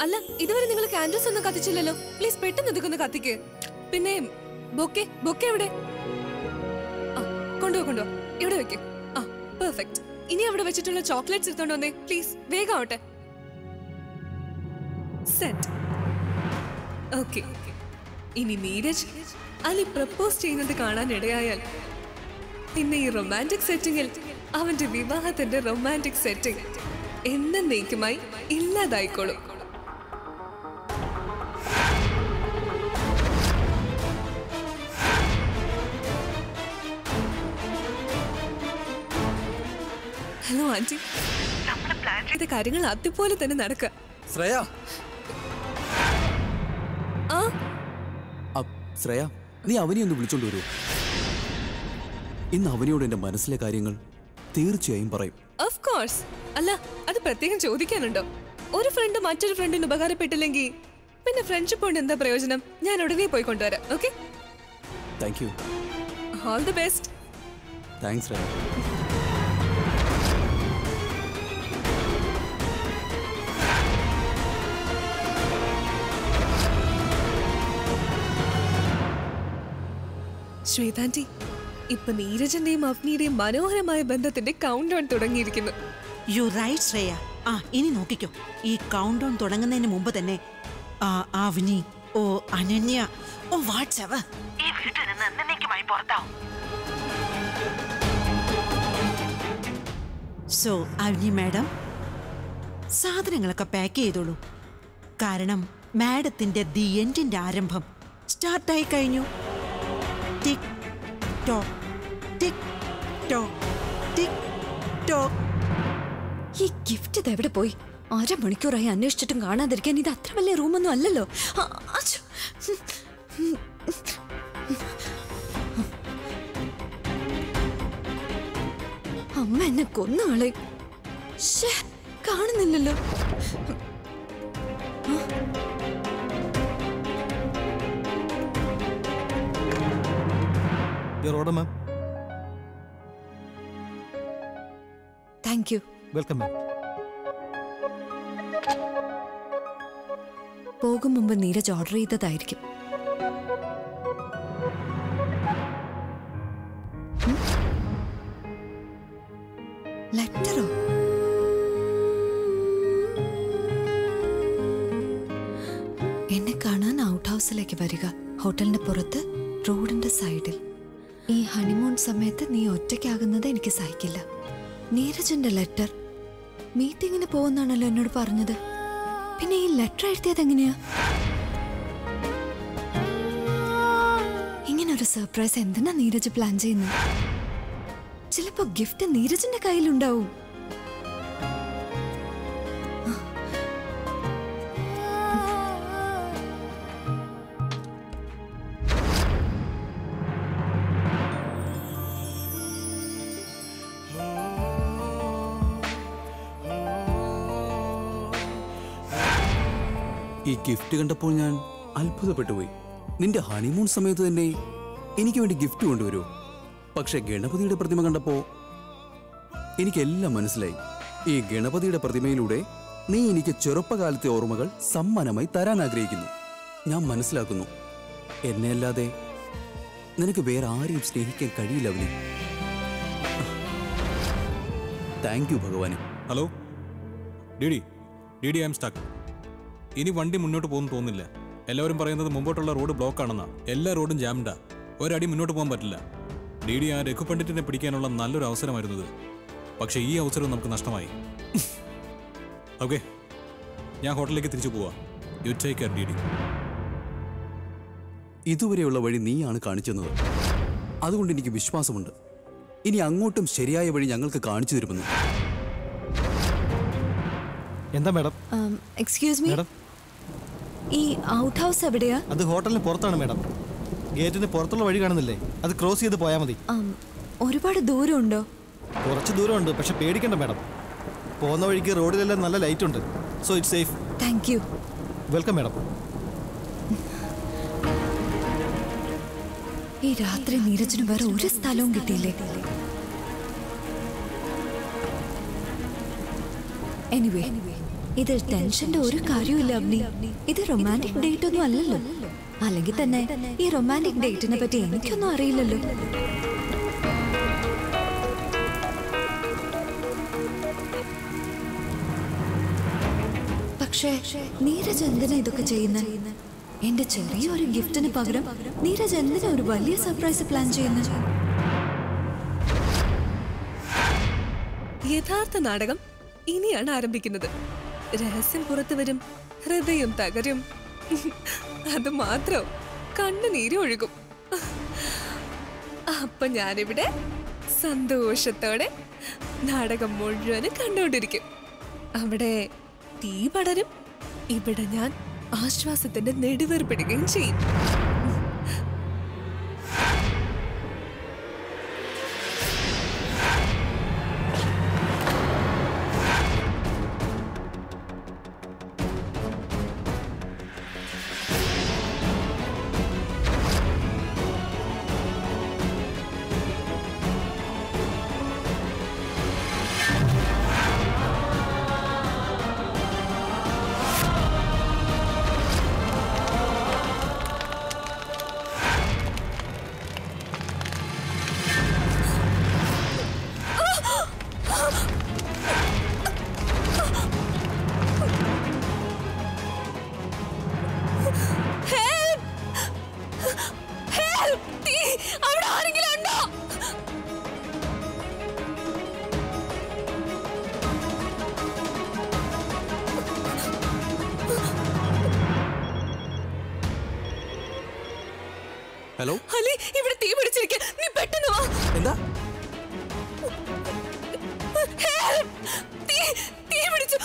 അല്ല ഇതുവരെ നിങ്ങൾ കാൻഡിൽസ് ഒന്നും കത്തിച്ചില്ലല്ലോ പ്ലീസ് പെട്ടെന്ന് ഇതൊക്കെ ഒന്ന് കത്തിക്ക് പിന്നെ ബൊക്കെ ബൊക്കെ എവിടെ ആ കൊണ്ടുപോ കൊണ്ടുപോ ഇവിടെ വെക്ക് ആ പെർഫെക്റ്റ് ഇനി അവിടെ വെച്ചിട്ടുള്ള ചോക്ലേറ്റ്സ് എടുത്തോണ്ട് വന്നേ പ്ലീസ് വേഗം ആവട്ടെ സെറ്റ് ഓക്കെ ഇനി നീരജ് അലി പ്രപ്പോസ് ചെയ്യുന്നത് കാണാൻ ഇടയായാൽ പിന്നെ ഈ റൊമാൻറ്റിക് സെറ്റിംഗിൽ അവന്റെ വിവാഹത്തിന്റെ റൊമാൻറ്റിക് സെറ്റിംഗ് എന്നേക്കുമായി ഇല്ലാതായിക്കോളും ഹലോ ആന്റി നമ്മുടെ പ്ലാൻ ചെയ്ത കാര്യങ്ങൾ അതുപോലെ തന്നെ നടക്കുക ശ്രേയ ആ അ- ശ്രേയ നീ അവനെ ഒന്ന് വിളിച്ചോണ്ട് വരൂ ഇന്ന് അവനോട് എന്റെ മനസ്സിലെ കാര്യങ്ങൾ തീർച്ചയായും പറയും ഓഫ് കോഴ്സ് അല്ല അത് പ്രത്യേകം ചോദിക്കാനുണ്ടോ ഒരു ഫ്രണ്ട് മറ്റൊരു ഫ്രണ്ടിന് ഉപകാരപ്പെട്ടില്ലെങ്കിൽ പിന്നെ ഫ്രണ്ട്ഷിപ്പ് കൊണ്ട് എന്താ പ്രയോജനം ഞാൻ ഉടനെ പോയി കൊണ്ടുവരാം okay thank you all the best thanks Shreya ശ്വേതാന്റി ഇപ്പൊ നീരജന്റെയും അഫ്നിയുടെയും മനോഹരമായ ബന്ധത്തിന്റെ കൗണ്ട് ഡൗൺ തുടങ്ങിയിരിക്കുന്നു യു റൈറ്റ് ശ്രേയ ആ ഇനി നോക്കിക്കോ ഈ കൗണ്ട് ഡൗൺ തുടങ്ങുന്നതിന് മുമ്പ് തന്നെ ആ അവനി ഓ അനന്യ ഓ വാട്സവ് ഈ വീട്ടിൽ നിന്ന് എന്നേക്കുമായി പുറത്താവും സോ അവനി മാഡം സാധനങ്ങളൊക്കെ പാക്ക് ചെയ്തോളൂ കാരണം മാഡത്തിന്റെ ദി എൻഡിന്റെ ആരംഭം സ്റ്റാർട്ടായി കഴിഞ്ഞു tick tock tick tock tick tock ഈ ഗിഫ്റ്റ് ഇത് എവിടെ പോയി അരമണിക്കൂറായി അന്വേഷിച്ചിട്ടും കാണാതിരിക്കാൻ ഇത് അത്ര വലിയ റൂമൊന്നും അല്ലല്ലോ ആ, അച്ഛോ. അമ്മ എന്നെ കൊന്നാളെ ശ്ശേ, കാണുന്നില്ലല്ലോ your order ma'am thank you welcome ma'am പോകും മുമ്പ് നീരജ് ഓർഡർ ചെയ്തതായിരിക്കും ലെറ്ററോ എന്നെ കാണാൻ ഔട്ട് ഹൗസിലേക്ക് വരിക ഹോട്ടലിന്റെ പുറത്ത് റോഡിന്റെ സൈഡിൽ ഈ ഹണിമൂൺ സമയത്ത് നീ ഒറ്റയ്ക്കാകുന്നത് എനിക്ക് സഹിക്കില്ല നീരജിന്റെ ലെറ്റർ മീറ്റിങ്ങിന് പോകുന്നാണല്ലോ എന്നോട് പറഞ്ഞത് പിന്നെ ഈ ലെറ്റർ എഴുതിയത് എങ്ങനെയാ ഇങ്ങനെ ഒരു സർപ്രൈസ് എന്തിനാ നീരജ് പ്ലാൻ ചെയ്യുന്നത് ചിലപ്പോ ഗിഫ്റ്റ് നീരജിന്റെ കയ്യിലുണ്ടാവും ഈ ഗിഫ്റ്റ് കണ്ടപ്പോൾ ഞാൻ അത്ഭുതപ്പെട്ടു പോയി നിന്റെ ഹണിമൂൺ സമയത്ത് തന്നെ എനിക്ക് വേണ്ടി ഗിഫ്റ്റ് കൊണ്ടുവരുമോ പക്ഷെ ഗണപതിയുടെ പ്രതിമ കണ്ടപ്പോ എനിക്കെല്ലാം മനസ്സിലായി ഈ ഗണപതിയുടെ പ്രതിമയിലൂടെ നീ എനിക്ക് ചെറുപ്പകാലത്തെ ഓർമ്മകൾ സമ്മാനമായി തരാൻ ആഗ്രഹിക്കുന്നു ഞാൻ മനസ്സിലാക്കുന്നു എന്നെ അല്ലാതെ നിനക്ക് വേറെ ആരെയും സ്നേഹിക്കാൻ കഴിയില്ല അവനെ താങ്ക് യു ഭഗവാനെ hello didi didi I'm stuck ഇനി വണ്ടി മുന്നോട്ട് പോകുന്നു തോന്നുന്നില്ല എല്ലാവരും പറയുന്നത് മുമ്പോട്ടുള്ള റോഡ് ബ്ലോക്ക് ആണെന്നാ എല്ലാ റോഡും ജാംഡാ ഒരടി മുന്നോട്ട് പോകാൻ പറ്റില്ല ഡി ഡി ആ രഘു പണ്ഡിറ്റിനെ പിടിക്കാനുള്ള നല്ലൊരു അവസരമായിരുന്നത് പക്ഷേ ഈ അവസരം നമുക്ക് നഷ്ടമായി ഓക്കെ ഞാൻ ഹോട്ടലിലേക്ക് തിരിച്ചു പോവാ you take care didi ഇതുവരെയുള്ള വഴി നീയാണ് കാണിച്ചെന്നത് അതുകൊണ്ട് എനിക്ക് വിശ്വാസമുണ്ട് ഇനി അങ്ങോട്ടും ശരിയായ വഴി ഞങ്ങൾക്ക് കാണിച്ചു തരുമെന്ന് എന്താ മാഡം എക്സ്ക്യൂസ് മീ മാഡം ഈ ഔട്ട് ഹൗസ് എവിടെയാ അത് ഹോട്ടലിന് പുറത്താണ് മാഡം ഗേറ്റിന് പുറത്തുള്ള വഴി കാണുന്നില്ലേ അത് ക്രോസ് ചെയ്ത് പോയാൽ മതി ആം, ഒരുപാട് ദൂരമുണ്ടോ കുറച്ച് ദൂരമുണ്ട് പക്ഷെ പേടിക്കണ്ട മാഡം പോകുന്ന വഴിക്ക് റോഡിലെല്ലാം നല്ല ലൈറ്റ് ഉണ്ട് so it safe thank you welcome madam ഈ രാത്രി നീരജിന് വേറെ ഒരു സ്ഥലവും കിട്ടിയില്ലേ എനിവേ ഇതിൽ ടെൻഷന്റെ ഒരു കാര്യമില്ല അവനി ഇത് റൊമാൻറ്റിക് ഡേറ്റ് ഒന്നും അല്ലല്ലോ അല്ലെങ്കിൽ തന്നെ ഈ റൊമാൻറ്റിക് ഡേറ്റിനെ പറ്റി എനിക്കൊന്നും അറിയില്ലല്ലോ പക്ഷേ നീരജ് എന്തിനാ ഇതൊക്കെ ചെയ്യുന്നത് എന്റെ ചെറിയൊരു ഗിഫ്റ്റിന് പകരം നീരജ് എന്തിനാ ഒരു വലിയ സർപ്രൈസ് പ്ലാൻ ചെയ്യുന്നത് യഥാർത്ഥ നാടകം ഇനിയാണ് ആരംഭിക്കുന്നത് രഹസ്യം പുറത്തു വരും ഹൃദയം തകരും അത് മാത്രം കണ്ണുനീര് ഒഴുകും അപ്പൊ ഞാനിവിടെ സന്തോഷത്തോടെ നാടകം മുഴുവനും കണ്ടുകൊണ്ടിരിക്കും അവിടെ തീ പടരും ഇവിടെ ഞാൻ ആശ്വാസത്തിന്റെ നെടുവേർപ്പെടുകയും ചെയ്യും Help! Help! തീ! അവിടെ ആരെങ്കിലും ഉണ്ടോ ഹലോ അലി ഇവിടെ തീ പിടിച്ചിരിക്കുക നീ പെട്ടെന്ന് വാ എന്താ Help! തീ തീ പിടിച്ചു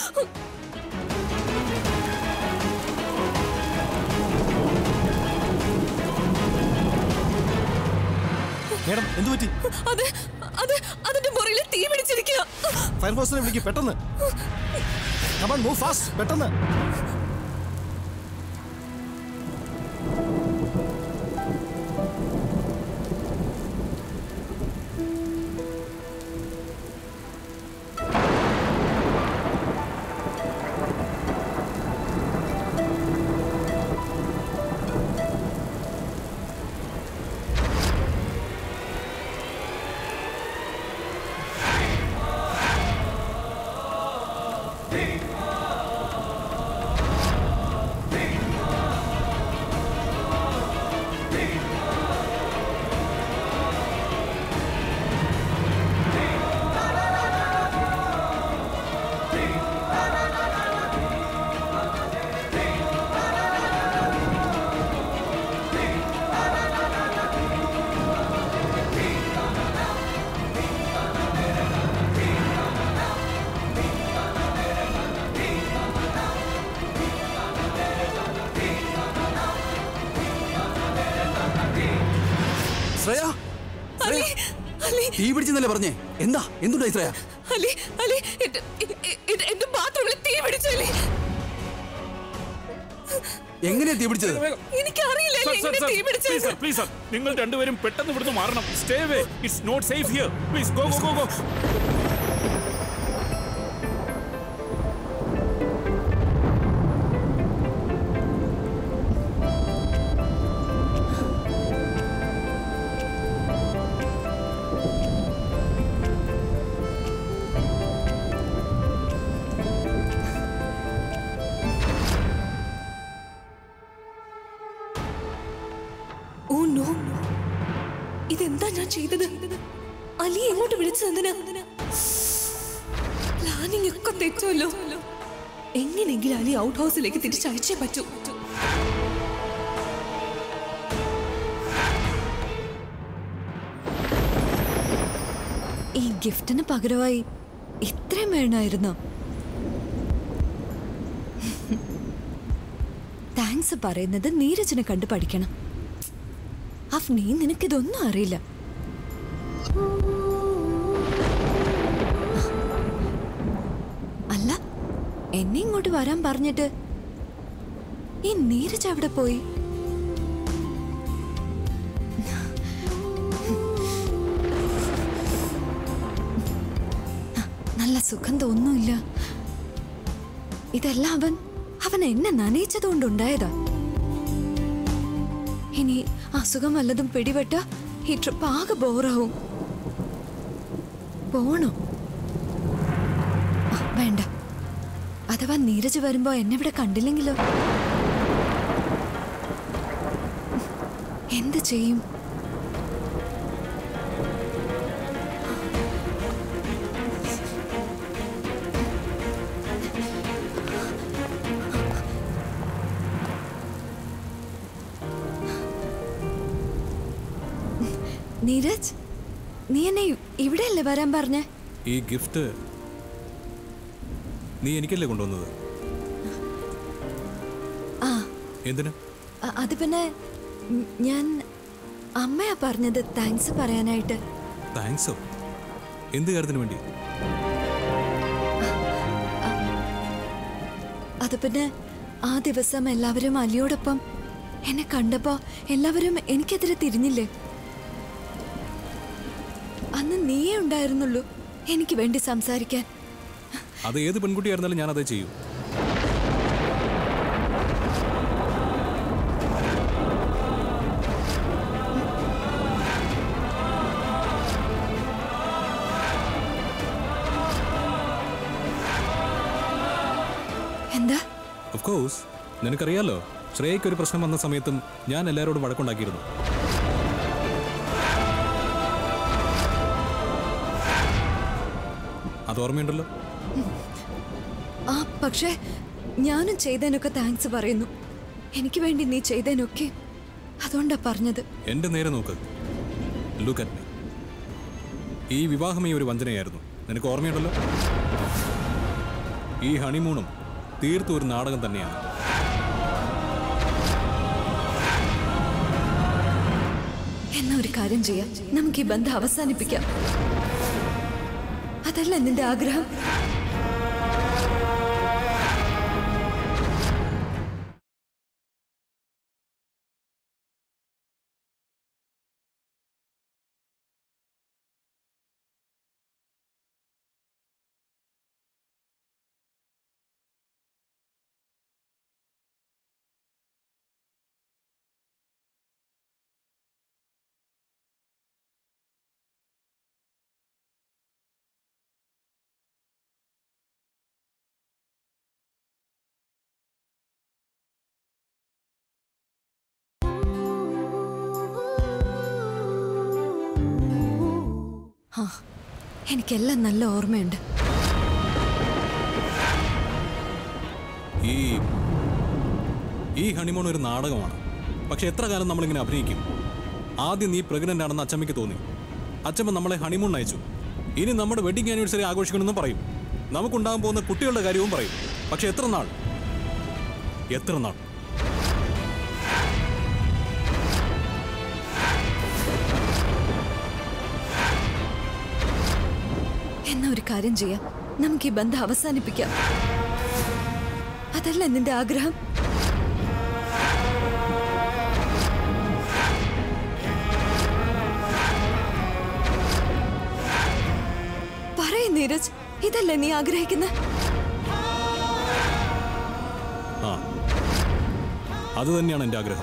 മേഡം എന്തു പറ്റി അത് അത് അതിന്റെ മുറിയിൽ തീ പിടിച്ചിരിക്കുക ഫയർഫോഴ്സിനെ വിളിക്ക് പെട്ടെന്ന് കമൺ മൂവ് ഫാസ്റ്റ് പെട്ടെന്ന് ശ്രേയ അലി അലി തീ പിടിച്ചെന്നല്ലേ പറഞ്ഞേ എന്താ എന്തുണ്ടായി ശ്രേയ അലി അലി എന്റെ എ- എ- എന്റെ ബാത്റൂമിൽ തീ പിടിച്ചു അലി എങ്ങനെയാ തീ പിടിച്ചത് എനിക്കറിയില്ല സർ, അലി സർ, എങ്ങനെ സർ, തീ പ്ലീസ് പിടിച്ചത് സർ, പ്ലീസ് സർ. നിങ്ങൾ രണ്ടുപേരും പെട്ടെന്ന് ഇവിടുന്ന് മാറണം stay away it's not safe here please go go go oh no ഇതെന്താ ഞാൻ ചെയ്തത് അലി എങ്ങോട്ട് വിളിച്ചത് എന്തിനാ പ്ലാനിങ് ഒക്കെ തെറ്റുമല്ലോ എങ്ങനെയെങ്കിലും അലി ഔട്ട് ഹൗസിലേക്ക് തിരിച്ചയച്ചേ പറ്റൂ ഈ ഗിഫ്റ്റിന് പകരമായി ഇത്രയും വേണമായിരുന്നോ താങ്ക്സ് പറയുന്നത് നീരജിനെ കണ്ട് പഠിക്കണം അഫ്നി നിനക്കിതൊന്നും അറിയില്ല അല്ല എന്നെ ഇങ്ങോട്ട് വരാൻ പറഞ്ഞിട്ട് ഈ നീരജ് അവിടെ പോയി നല്ല സുഖം തോന്നുന്നില്ല ഇതെല്ലാം അവൻ അവൻ എന്നെ നനയിച്ചതുകൊണ്ടുണ്ടായതാ ഇനി അസുഖം വല്ലതും പിടിപെട്ട ഈ ട്രിപ്പ് ആകെ ബോറാവും പോണോ ആ, വേണ്ട അഥവാ നീരജ് വരുമ്പോ എന്നെ ഇവിടെ കണ്ടില്ലെങ്കിലോ എന്ത് ചെയ്യും നീരജ് നീ എന്നെ ഇ- ഇവിടെയല്ലേ വരാൻ പറഞ്ഞേ ഈ ഗിഫ്റ്റ് നീ എനിക്കല്ലേ കൊണ്ടുവന്നത് ആ എന്തിന് അ- അത് പിന്നെ ഉം, ഞാൻ അമ്മയാ പറഞ്ഞത് താങ്ക്സ് പറയാനായിട്ട് താങ്ക്സോ എന്ത് കാര്യത്തിന് വേണ്ടി അത് പിന്നെ ആ ദിവസം എല്ലാവരും അലിയോടൊപ്പം എന്നെ കണ്ടപ്പോ എല്ലാവരും എനിക്കെതിരെ തിരിഞ്ഞില്ലേ അന്ന് നീയേ ഉണ്ടായിരുന്നുള്ളൂ എനിക്ക് വേണ്ടി സംസാരിക്കാൻ അത് ഏത് പെൺകുട്ടിയായിരുന്നാലും ഞാൻ അതേ ചെയ്യും എന്താ ഓഫ് കോഴ്സ് നിനക്കറിയാലോ ശ്രേയയ്ക്ക് ഒരു പ്രശ്നം വന്ന സമയത്തും ഞാൻ എല്ലാവരോടും വഴക്കുണ്ടാക്കിയിരുന്നു അത് ഓർമ്മയുണ്ടല്ലോ ആ പക്ഷേ ഞാനും ചെയ്തതിനൊക്കെ താങ്ക്സ് പറയുന്നു എനിക്ക് വേണ്ടി നീ ചെയ്തതിനൊക്കെ അതുകൊണ്ടാ പറഞ്ഞത് എന്റെ നേരെ നോക്ക് ലുക്ക് അറ്റ് മീ ഈ വിവാഹമേ ഒരു വഞ്ചനയായിരുന്നു നിനക്ക് ഓർമ്മയുണ്ടല്ലോ ഈ ഹണിമൂണും തീർത്തും ഒരു നാടകം തന്നെയാണ് എന്നാ ഒരു കാര്യം ചെയ്യാം നമുക്ക് ഈ ബന്ധം അവസാനിപ്പിക്കാം അതല്ല നിന്റെ ആഗ്രഹം ആ എനിക്കെല്ലാം നല്ല ഓർമ്മയുണ്ട് ഈ ഈ ഹണിമൂൺ ഒരു നാടകമാണ് പക്ഷെ എത്ര കാലം നമ്മളിങ്ങനെ അഭിനയിക്കും ആദ്യം നീ പ്രഗ്നന്റ് ആണെന്ന് അച്ചമ്മയ്ക്ക് തോന്നി അച്ചമ്മ നമ്മളെ ഹണിമൂൺ അയച്ചു ഇനി നമ്മുടെ വെഡിങ് ആനിവേഴ്സറി ആഘോഷിക്കണമെന്നും പറയും നമുക്കുണ്ടാകാൻ പോകുന്ന കുട്ടികളുടെ കാര്യവും പറയും പക്ഷെ എത്ര നാൾ എത്ര നാൾ എന്നാ ഒരു കാര്യം ചെയ്യാം നമുക്ക് ഈ ബന്ധം അവസാനിപ്പിക്കാം അതല്ല നിന്റെ ആഗ്രഹം പറയ നീരജ് ഇതല്ലേ നീ ആഗ്രഹിക്കുന്ന ആ അത് തന്നെയാണ് എൻ്റെ ആഗ്രഹം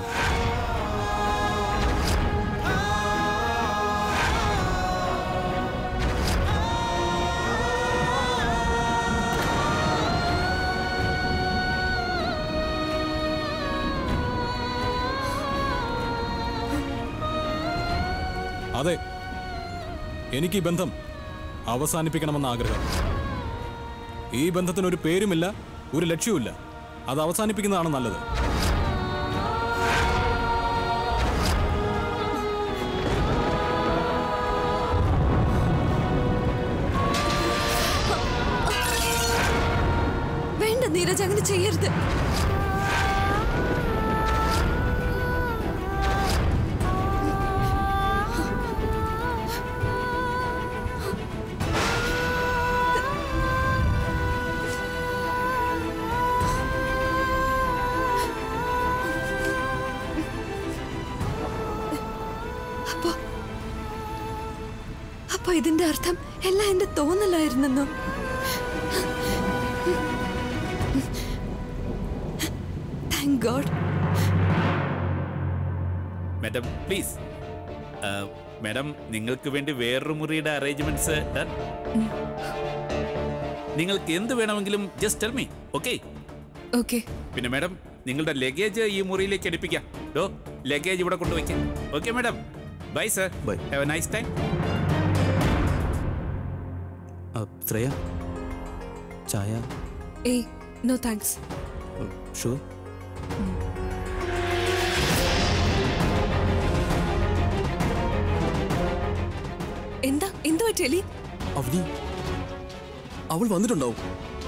അതെ എനിക്ക് ഈ ബന്ധം അവസാനിപ്പിക്കണമെന്ന ആഗ്രഹം ഈ ബന്ധത്തിന് ഒരു പേരുമില്ല ഒരു ലക്ഷ്യവുമില്ല അത് അവസാനിപ്പിക്കുന്നതാണ് നല്ലത് വേണ്ട നീരജ് അങ്ങനെ ചെയ്യരുത് അപ്പോ അപ്പൊ ഇതിന്റെ അർത്ഥം എല്ലാം എന്റെ തോന്നലായിരുന്നെന്നോ thank God madam please madam നിങ്ങൾക്ക് വേണ്ടി വേറൊരു മുറിയുടെ അറേഞ്ച്മെന്റ്സ് ഡൺ നിങ്ങൾക്ക് എന്ത് വേണമെങ്കിലും just tell me okay okay പിന്നെ മാഡം നിങ്ങളുടെ ലഗേജ് ഈ മുറിയിലേക്ക് അടുപ്പിക്കാം ഡോ ലഗേജ് ഇവിടെ കൊണ്ടുവയ്ക്കാം okay madam bye sir Bye. Have a nice time ആ, ശ്രേയ ചായ ഏയ് നോ താങ്ക്സ് ഷുവർ എന്താ എന്താ പറ്റിയലി അവനി അവൾ വന്നിട്ടുണ്ടാവും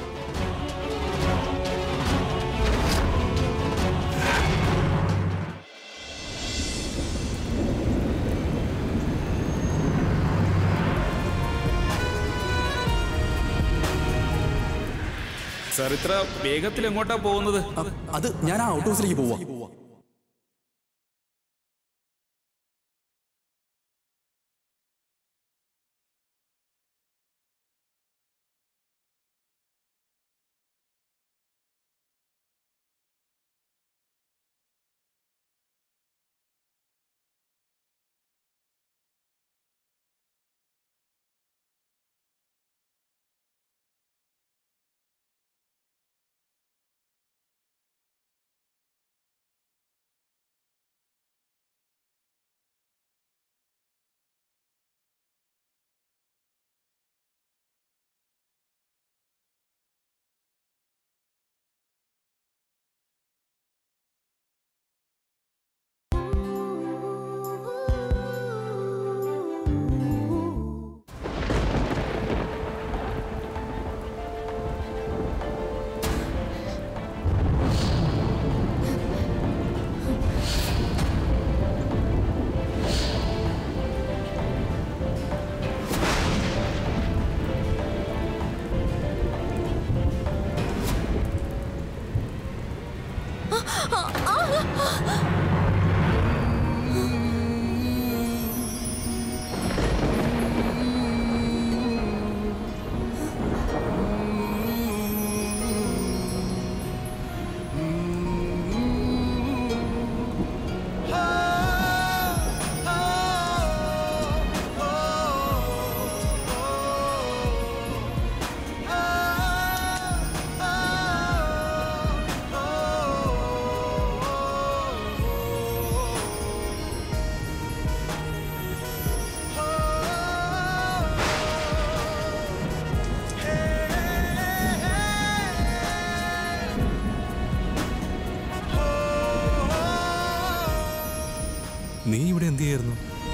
സർ ഇത്ര വേഗത്തിൽ എങ്ങോട്ടാ പോകുന്നത് ആ, അത് ഞാൻ ആ ഔട്ട് ഹൗസിലേക്ക് പോവാ നീ ഇവിടെ എന്ത് ചെയ്യായിരുന്നു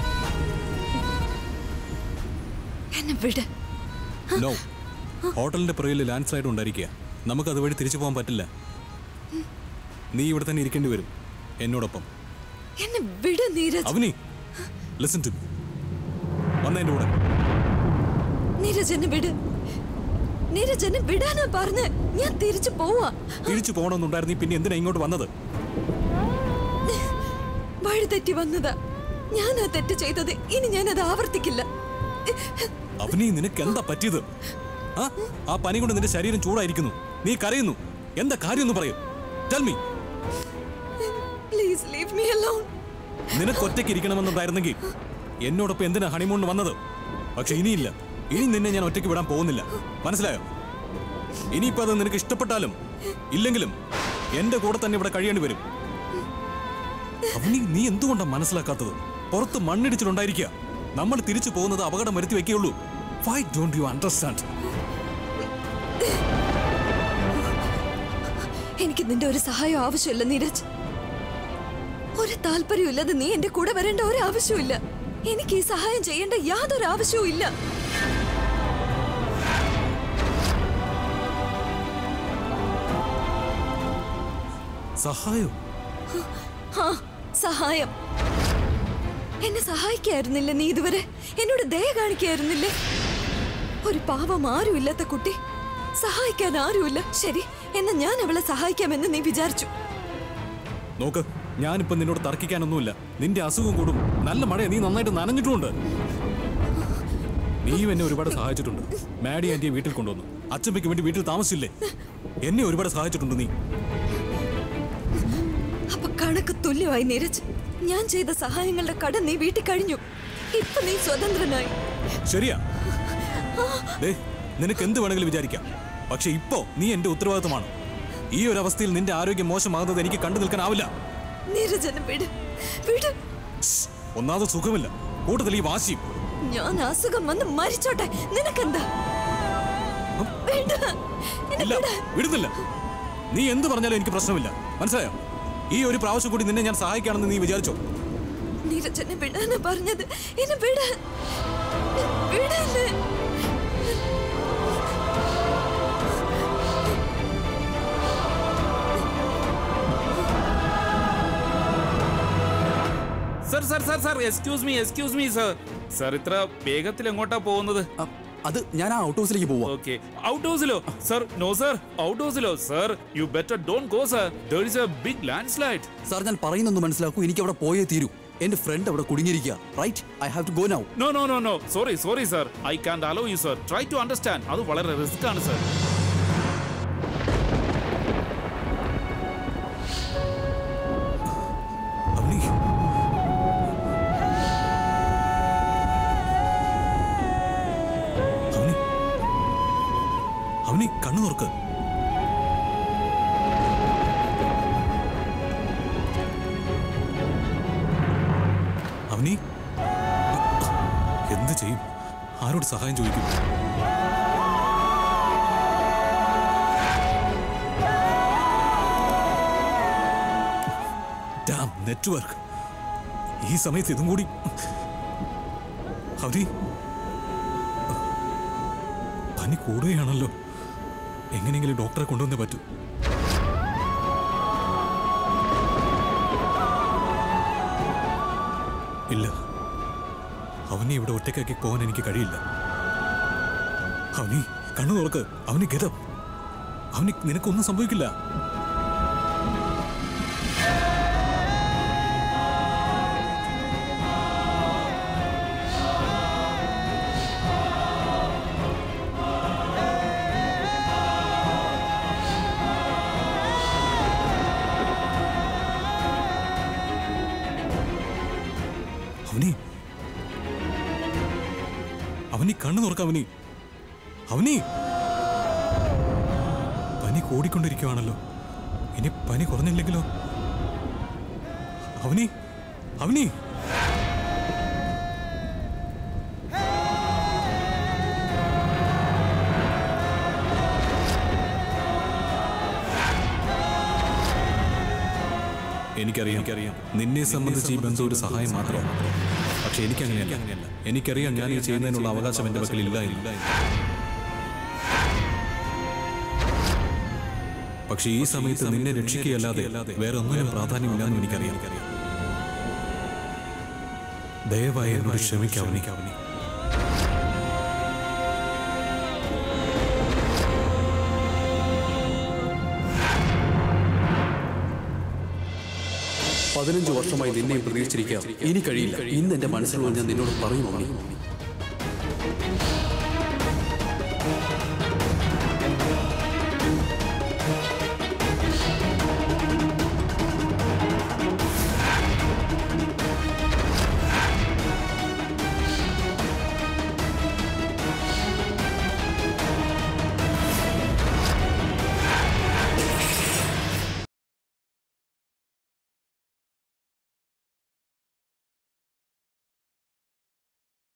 എന്നെ വിട് നോ ഹോട്ടലിന്റെ പുറകിൽ ലാൻഡ് സ്ലൈഡ് ഉണ്ടായിരിക്കുക നമുക്ക് അതുവഴി തിരിച്ചു പോകാൻ പറ്റില്ല നീ ഇവിടെ തന്നെ ഇരിക്കേണ്ടി വരും എന്നോടൊപ്പം എന്നെ വിട് നീരജ് അവനി ലിസൺ ടു വന്ന എൻ്റെ കൂടെ നീരജ് എന്നെ വിട് നീരജ് എന്നെ വിടാനാ പറഞ്ഞ് ഞാൻ തിരിച്ചു പോവാ തിരിച്ചു പോകണമെന്നുണ്ടായിരുന്നു പിന്നെ എന്തിനാ ഇങ്ങോട്ട് വന്നത് വഴി തെറ്റി വന്നതാ ഞാൻ ആ തെറ്റ് ചെയ്തത് ഇനി ഞാൻ അത് ആവർത്തിക്കില്ല അവനി നിനക്ക് എന്താ പറ്റിയത് ആ ആ പനി കൊണ്ട് നിന്റെ ശരീരം ചൂടായിരിക്കുന്നു നീ കരയുന്നു എന്താ കാര്യം എന്ന് പറയൂ tell me please leave me alone നിനക്ക് ഒറ്റയ്ക്ക് ഇരിക്കണമെന്നുണ്ടായിരുന്നെങ്കിൽ എന്നോടൊപ്പം എന്തിനാ ഹണിമൂണിന് വന്നത് പക്ഷെ ഇനിയില്ല ഇനി നിന്നെ ഞാൻ ഒറ്റയ്ക്ക് വിടാൻ പോകുന്നില്ല മനസ്സിലായോ ഇനിയിപ്പോ അത് നിനക്ക് ഇഷ്ടപ്പെട്ടാലും ഇല്ലെങ്കിലും എന്റെ കൂടെ തന്നെ ഇവിടെ കഴിയേണ്ടി വരും അവനി നീ എന്തുകൊണ്ടാ മനസ്സിലാക്കാത്തത് പുറത്ത് മണ്ണിടിച്ചിട്ടുണ്ടായിരിക്കുക നമ്മൾ തിരിച്ചു പോകുന്നത് അപകടം വരുത്തി വെക്കുകയുള്ളൂ വൈ ഡോണ്ട് യു അണ്ടർസ്റ്റാൻഡ് എനിക്ക് നിന്റെ ഒരു സഹായം ആവശ്യമില്ല നീരജ് ഒരു താല്പര്യമില്ലാതെ നീ എന്റെ കൂടെ വരേണ്ട ഒരു ആവശ്യമില്ല എനിക്ക് ഈ സഹായം ചെയ്യേണ്ട യാതൊരു ആവശ്യവും ഇല്ല സഹായം ഹാ സഹായം എന്നെ സഹായിക്കായിരുന്നില്ല നീ ഇതുവരെ എന്നോട് ദയ കാണിക്കായിരുന്നില്ലേ ഒരു പാവം ആരുമില്ലാത്ത കുട്ടി സഹായിക്കാൻ ആരുമില്ല ശരി എന്നാ ഞാൻ അവളെ സഹായിക്കാമെന്ന് നീ വിചാരിച്ചു നോക്ക് ഞാനിപ്പോ നിന്നോട് തർക്കിക്കാനൊന്നുമില്ല നിന്റെ അസുഖം കൂടും നല്ല മഴ നീ നന്നായിട്ട് നനഞ്ഞിട്ടുമുണ്ട് നീയും എന്നെ ഒരുപാട് സഹായിച്ചിട്ടുണ്ട് മാഡി ആന്റിയെ വീട്ടിൽ കൊണ്ടുവന്നു അച്ഛമ്മയ്ക്ക് വേണ്ടി വീട്ടിൽ താമസിച്ചില്ലേ എന്നെ ഒരുപാട് സഹായിച്ചിട്ടുണ്ട് നീ കണക്ക് തുല്യമായി നീരജ് ഞാൻ ചെയ്ത സഹായങ്ങളുടെ കട നീ വീട്ടിൽ കഴിഞ്ഞു ഇപ്പൊ നീ സ്വതന്ത്രനായി ശരിയാ ദേ, നിനക്ക് എന്ത് വേണമെങ്കിലും വിചാരിക്കാം പക്ഷെ ഇപ്പോ നീ എന്റെ ഉത്തരവാദിത്തമാണ് ഈ ഒരു അവസ്ഥയിൽ നിന്റെ ആരോഗ്യം മോശമാകുന്നത് എനിക്ക് കണ്ടു നിൽക്കാനാവില്ല നീരജനെ വിട് വിട് ഒന്നാമത് സുഖമില്ല കൂടുതൽ ഈ വാശിയും ഞാൻ അസുഖം വന്ന് മരിച്ചോട്ടെ നിനക്കെന്താ വേണ്ട എന്നെ ഇല്ല വിട്. വിടുന്നില്ല നീ എന്ത് പറഞ്ഞാലും എനിക്ക് പ്രശ്നമില്ല മനസ്സിലായോ ഈ ഒരു പ്രാവശ്യം കൂടി നിന്നെ ഞാൻ സഹായിക്കാണെന്ന് നീ വിചാരിച്ചോ നീരജനെ വിടാനാ പറഞ്ഞത് എന്നെ വിട് വിടല്ലേ sir sir sir sir excuse me excuse me sir sir ഇത്ര വേഗത്തിൽ എങ്ങോട്ടാ പോകുന്നത് ആ, അത് ഞാൻ ആ ഔട്ട് ഹൗസിലേക്ക് പോവാ ഓക്കെ ഔട്ട് ഹൗസിലോ സർ നോ സർ ഔട്ട് ഹൗസിലോ sir you better don't go sir there is a big landslide sir ഞാൻ പറയുന്നൊന്ന് മനസ്സിലാക്കൂ എനിക്ക് അവിടെ പോയേ തീരൂ എന്റെ ഫ്രണ്ട് അവിടെ കുടുങ്ങിയിരിക്കുക right I have to go now no no no no sorry sorry sir I can allow you sir try to understand അത് വളരെ റിസ്ക് ആണ് സർ അവനി അവനി അവനി കണ്ണു തുറക്ക് അവനി എന്ത് ചെയ്യും ആരോട് സഹായം ചോദിക്കും ഡാം നെറ്റ്വർക്ക് ഈ സമയത്ത് ഇതും കൂടി അവരി പനി കൂടുകയാണല്ലോ എങ്ങനെയെങ്കിലും ഡോക്ടറെ കൊണ്ടുവന്നേ പറ്റൂ ഇല്ല അവനെ ഇവിടെ ഒറ്റയ്ക്കാക്കി പോകാൻ എനിക്ക് കഴിയില്ല അവനി കണ്ണു തുറക്ക് അവന് ഗതം അവന് നിനക്കൊന്നും സംഭവിക്കില്ല അവനി അവനി കണ്ണു തുറക്ക അവനി അവനി പനി കൂടിക്കൊണ്ടിരിക്കുവാണല്ലോ ഇനി പനി കുറഞ്ഞില്ലെങ്കിലോ അവനി അവനി എനിക്കറിയാം എനിക്കറിയാം നിന്നെ സംബന്ധിച്ച് ഈ ബന്ധം ഒരു സഹായം മാത്രമാണ് പക്ഷെ എനിക്കങ്ങനെയല്ല എനിക്കറിയാം ഞാൻ ഈ ചെയ്യുന്നതിനുള്ള അവകാശം എന്റെ പക്കൽ ഇല്ല ഇല്ല പക്ഷെ ഈ സമയത്ത് നിന്നെ രക്ഷിക്കുകയല്ലാതെ വേറെ ഒന്നിനും പ്രാധാന്യമില്ലാന്ന് എനിക്കറിയാം ദയവായി എന്നോട് ക്ഷമിക്കാവനിക്കാവനി പതിനഞ്ച് വർഷമായി നിന്നെയും പ്രതീക്ഷിച്ചിരിക്കാം ഇനി കഴിയില്ല ഇന്ന് എന്റെ മനസ്സിലുള്ള ഞാൻ നിന്നോട് പറയും അവനി